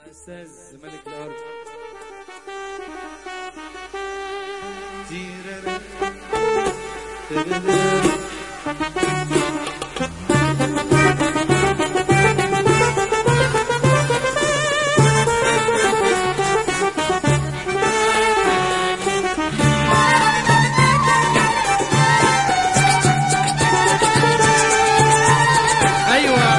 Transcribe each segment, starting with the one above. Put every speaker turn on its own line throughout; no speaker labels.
استاذ ملك الارض ايوه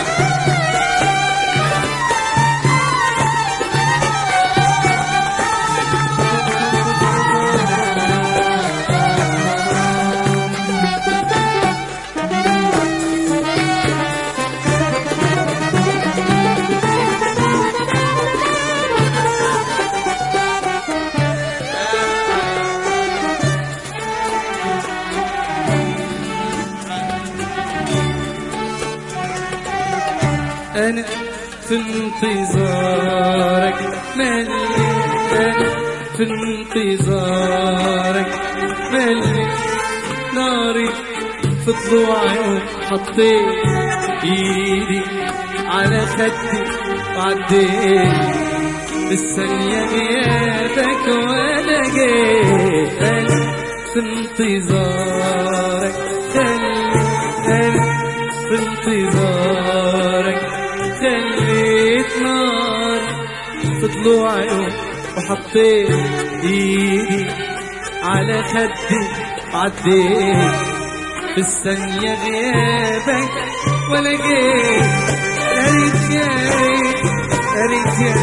أنا في انتظارك ملي أنا في انتظارك ملي ناري في ضلوعي وحطيت ايدي على خدي وعديت بالثانية غيابك وانا جيت أنا في انتظارك خلي أنا في انتظارك خليت نار في ضلوعي وحطيت ايدي على خدي وعديت في الثانية غيابك ولا جيت يا ريت يا ريت يا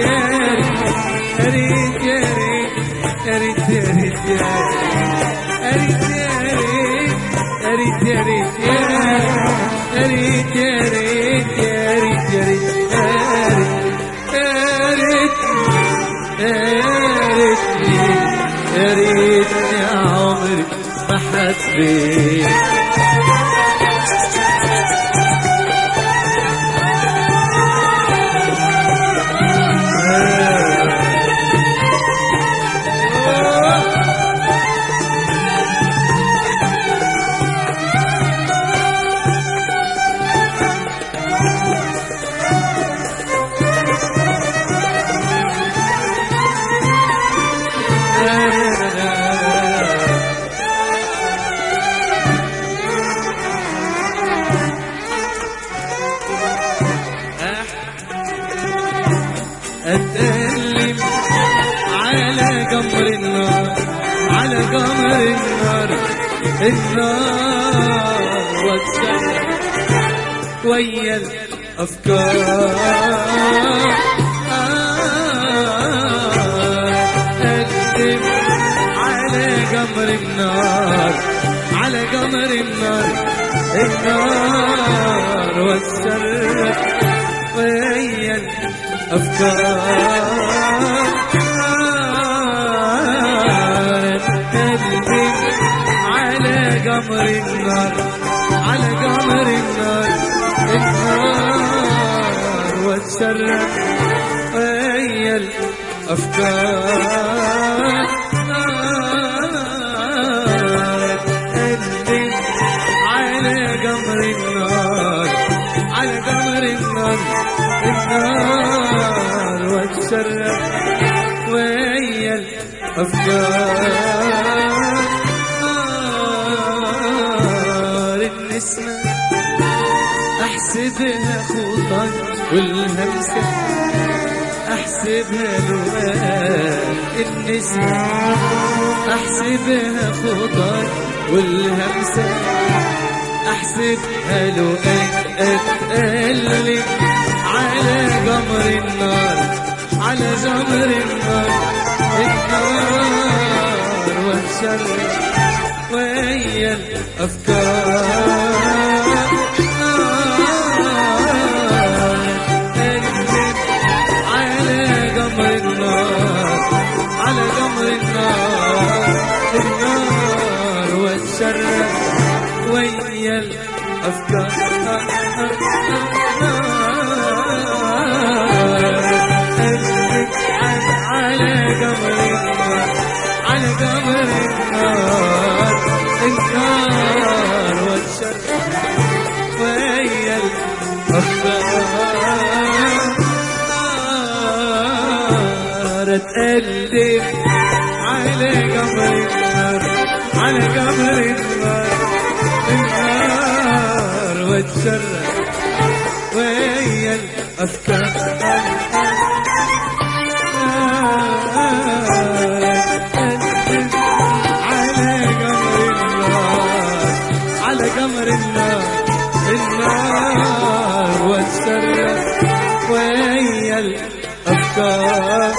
ريت يا ريت يا ريت يا ريت يا ريت يا ريت يا ريت يا ريت يا ريت يا ريت يا ريت يا ريت يا ريت يا ريت يا ريت يا ريت يا ريت يا عمري ما حبيت أتألم على قمر النار على قمر النار النار واتسلم ويا الأفكار أقدم على قمر النار على قمر النار النار واتسلم ويا أفكار قلبي على قمر النار على قمر النار النار واتشرف ويا الأفكار قلبي على قمر النار على قمر النار النار واتشرف ويا الأفكار النسمة أحسبها خطا والهمسة أحسبها لغات النسمة أحسبها خطا والهمسة أحسبها لغات أتقلب على قمر النار على جمر النار النار واتشرف ويا الأفكار أكذب على قمر النار على قمر النار النار واتشرف ويا الأفكار على قمر النار على قمر النار النار والشر وانا اتقلب على قمر النار على قمر النار النار واتشرف ويا الافكار على قمر النار على قمر النار النار واتشرف ويا الافكار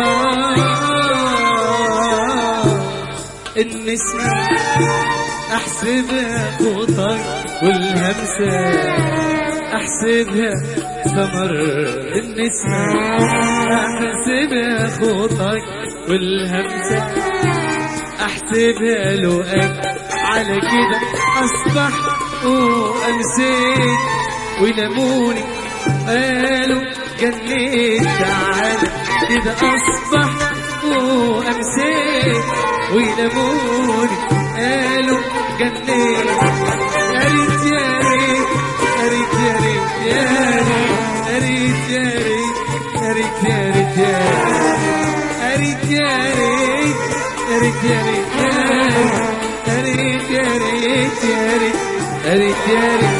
النسمة احسبها خطك والهمسة احسبها ثمر النسمة احسبها خطك والهمسة احسبها لقاك على كده اصبح وامسيت ولموني قالوا جنيت تعالى كده اصبح وامسيت ولموني قالوا جنيت يا ريت يا ريت يا ريت يا ريت يا ريت يا ريت يا ريت يا ريت يا ريت يا ريت يا ريت يا ريت يا ريت يا ريت يا ريت يا ريت